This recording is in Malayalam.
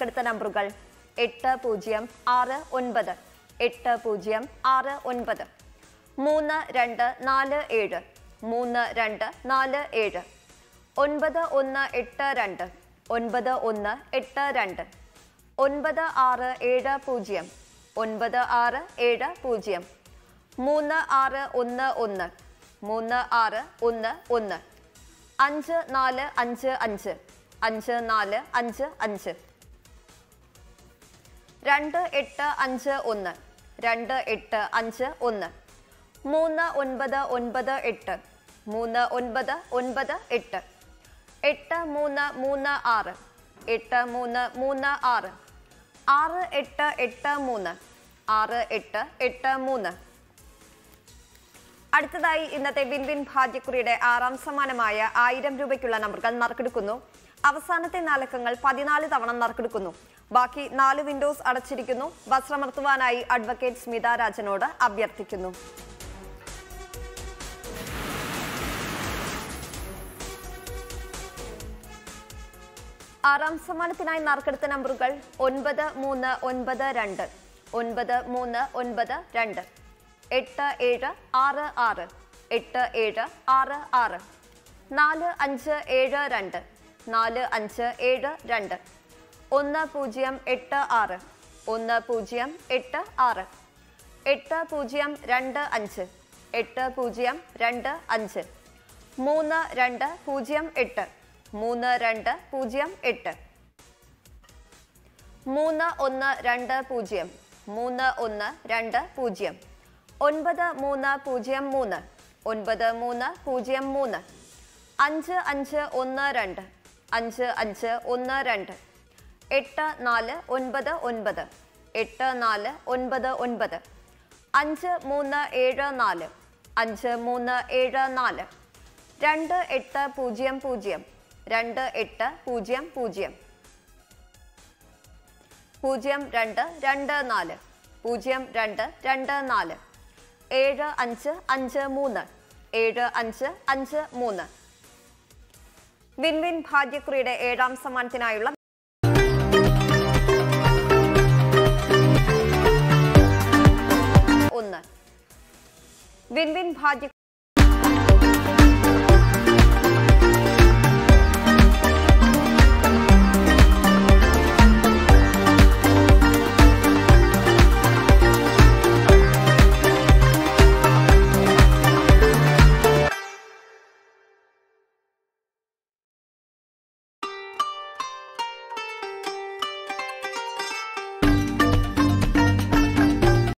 നറുക്കെടുത്ത നമ്പറുകൾ എട്ട് പൂജ്യം ആറ് ഒൻപത് എട്ട് പൂജ്യം ആറ് ഒൻപത് മൂന്ന് രണ്ട് നാല് ഏഴ് മൂന്ന് രണ്ട് നാല് ഏഴ് ഒൻപത് ഒന്ന് എട്ട് രണ്ട് ഒൻപത് ഒന്ന് എട്ട് രണ്ട് ഒൻപത് ആറ് ഏഴ് പൂജ്യം ഒൻപത് ആറ് ഏഴ് പൂജ്യം മൂന്ന് ആറ് ഒന്ന് ഒന്ന് മൂന്ന് ആറ് ഒന്ന് ഒന്ന് അഞ്ച് നാല് അഞ്ച് അഞ്ച് അഞ്ച് നാല് അഞ്ച് അഞ്ച് രണ്ട് എട്ട് അഞ്ച് ഒന്ന് രണ്ട് എട്ട് അഞ്ച് ഒന്ന് മൂന്ന് ഒൻപത് ഒൻപത് എട്ട് മൂന്ന് ഒൻപത് ഒൻപത് എട്ട് എട്ട് മൂന്ന് മൂന്ന് ആറ് എട്ട് മൂന്ന് മൂന്ന് ആറ് ആറ് എട്ട് എട്ട് മൂന്ന് ആറ് എട്ട് എട്ട് മൂന്ന് അടുത്തതായി ഇന്നത്തെ വിൻ വിൻ ഭാഗ്യക്കുറിയുടെ ആറാം സമ്മാനമായ ആയിരം രൂപയ്ക്കുള്ള നമ്പറുകൾ നറുക്കെടുക്കുന്നു അവസാനത്തെ നാലക്കങ്ങൾ പതിനാല് തവണ നറുക്കെടുക്കുന്നു ബാക്കി നാല് വിൻഡോസ് അടച്ചിരിക്കുന്നു വസ്ത്രമർത്തുവാനായി അഡ്വക്കേറ്റ് സ്മിത രാജനോട് അഭ്യർത്ഥിക്കുന്നു ആറാം സമ്മാനത്തിനായി നറുക്കെടുത്ത നമ്പറുകൾ ഒൻപത് മൂന്ന് ഒൻപത് രണ്ട് ഒൻപത് മൂന്ന് ഒൻപത് രണ്ട് എട്ട് ഏഴ് ആറ് ആറ് എട്ട് ഏഴ് ആറ് ആറ് നാല് അഞ്ച് ഏഴ് രണ്ട് നാല് അഞ്ച് ഏഴ് രണ്ട് ഒന്ന് പൂജ്യം എട്ട് ആറ് ഒന്ന് പൂജ്യം എട്ട് ആറ് എട്ട് പൂജ്യം രണ്ട് അഞ്ച് എട്ട് പൂജ്യം രണ്ട് അഞ്ച് മൂന്ന് രണ്ട് പൂജ്യം എട്ട് മൂന്ന് രണ്ട് പൂജ്യം എട്ട് മൂന്ന് ഒന്ന് രണ്ട് പൂജ്യം മൂന്ന് ഒന്ന് രണ്ട് പൂജ്യം ഒൻപത് മൂന്ന് പൂജ്യം മൂന്ന് ഒൻപത് മൂന്ന് പൂജ്യം മൂന്ന് അഞ്ച് അഞ്ച് ഒന്ന് രണ്ട് അഞ്ച് അഞ്ച് ഒന്ന് രണ്ട് എട്ട് നാല് ഒൻപത് ഒൻപത് എട്ട് നാല് ഒൻപത് ഒൻപത് അഞ്ച് മൂന്ന് ഏഴ് നാല് അഞ്ച് മൂന്ന് ഏഴ് നാല് രണ്ട് എട്ട് പൂജ്യം പൂജ്യം രണ്ട് എട്ട് പൂജ്യം പൂജ്യം പൂജ്യം രണ്ട് രണ്ട് നാല് പൂജ്യം രണ്ട് രണ്ട് നാല് ഏഴ് അഞ്ച് അഞ്ച് മൂന്ന് ഏഴ് അഞ്ച് അഞ്ച് മൂന്ന് വിൻ വിൻ ഭാഗ്യക്കുറിയുടെ ഏഴാം സമ്മാനത്തിനായുള്ള ഒന്ന് വിൻ വിൻ ഭാഗ്യ